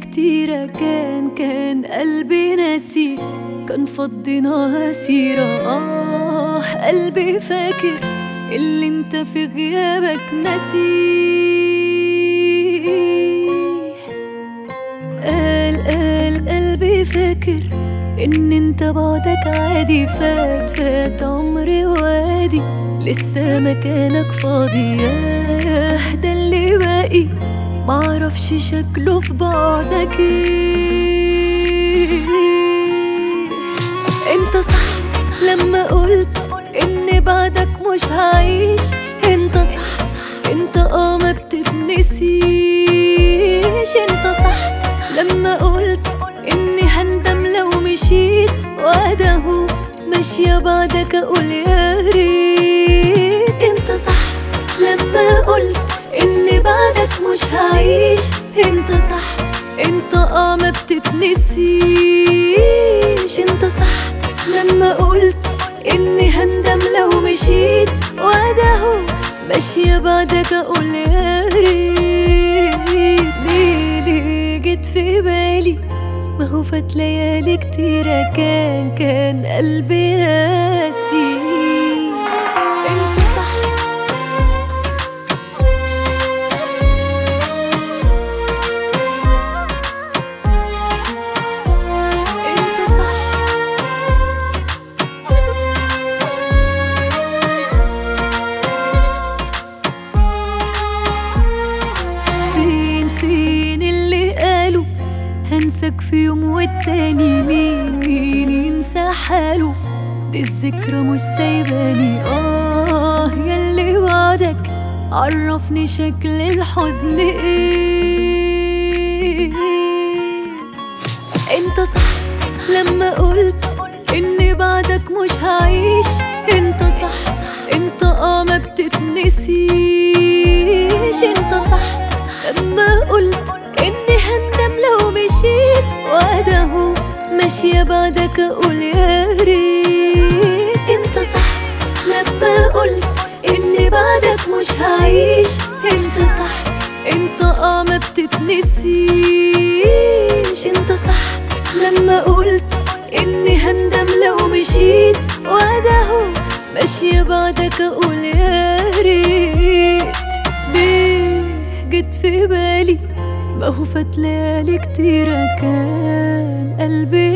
كتيرة كان كان قلبي ناسي كان فضنا سيرة آه قلبي فاكر اللي انت في غيابك ناسيه قال قال قلبي فاكر ان انت بعدك عادي فات فات عمري وادي لسه مكانك فاضي ياه ده اللي باقي معرفش شكله في بعدك ايه انت صح لما قلت ان بعدك مش هعيش انت صح انت اه ما بتتنسيش انت صح لما قلت اني هندم لو مشيت وادهو ماشية بعدك اقول يا ريت انت صح لما قلت اني بعدك مش هعيش انت صح انت اه ما بتتنسيش انت صح لما قلت اني هندم لو مشيت وادهو ماشية بعدك اقول يا ريت ليه ليه جيت في بالي ما هو فات ليالي كتيرة كان كان قلبي ناسي انت صح انت صح فين فين اللي قالوا هنساك في يوم والتاني مين مين ينسى حاله دي الذكرى مش سايباني اه ياللي وعدك عرفني شكل الحزن ايه انت صح لما قلت اني بعدك مش هعيش انت صح انت اه ما بتتنسيش انت صح لما قلت اني هندم لو مشيت وادهو ماشية بعدك اقول يا ريت انت صح لما قلت اني بعدك مش هعيش انت صح انت اه ما بتتنسيش انت صح لما قلت اني هندم لو مشيت وادهو ماشية بعدك اقول يا ريت ليه جيت في بالي ما هو فات ليالي كتيرة كان قلبي